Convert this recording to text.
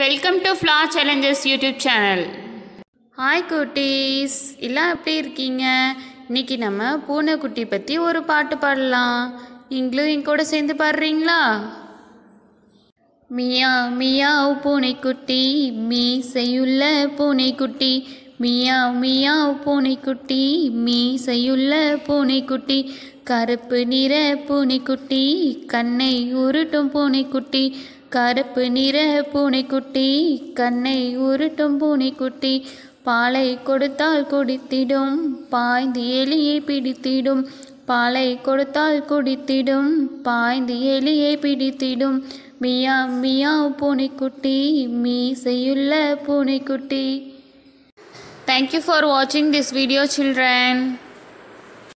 welcome to ஃப்ளா challenges YouTube channel hi குட்டீஸ் எல்லாம் எப்படி இருக்கீங்க இன்னைக்கு நம்ம பூனைக்குட்டி பற்றி ஒரு பாட்டு பாடலாம் நீங்களும் என் கூட சேர்ந்து பாடுறீங்களா மியா மியாவ் பூனைக்குட்டி மீசையுள்ள பூனைக்குட்டி மியாவ் மியாவ் பூனைக்குட்டி மீசையுள்ள பூனைக்குட்டி கருப்பு நிற பூனைக்குட்டி கண்ணை உருட்டும் பூனைக்குட்டி கருப்பு நிற பூனைக்குட்டி கண்ணை உருட்டும் பூனைக்குட்டி பாலை கொடுத்தால் குடித்திடும் பாய்ந்து எலியை பிடித்திடும் பாலை கொடுத்தால் குடித்திடும் பாய்ந்து எலியை பிடித்திடும் மியா மியாவ் பூனைக்குட்டி மீசையுள்ள பூனைக்குட்டி தேங்க்யூ ஃபார் வாட்சிங் திஸ் வீடியோ சில்ட்ரன்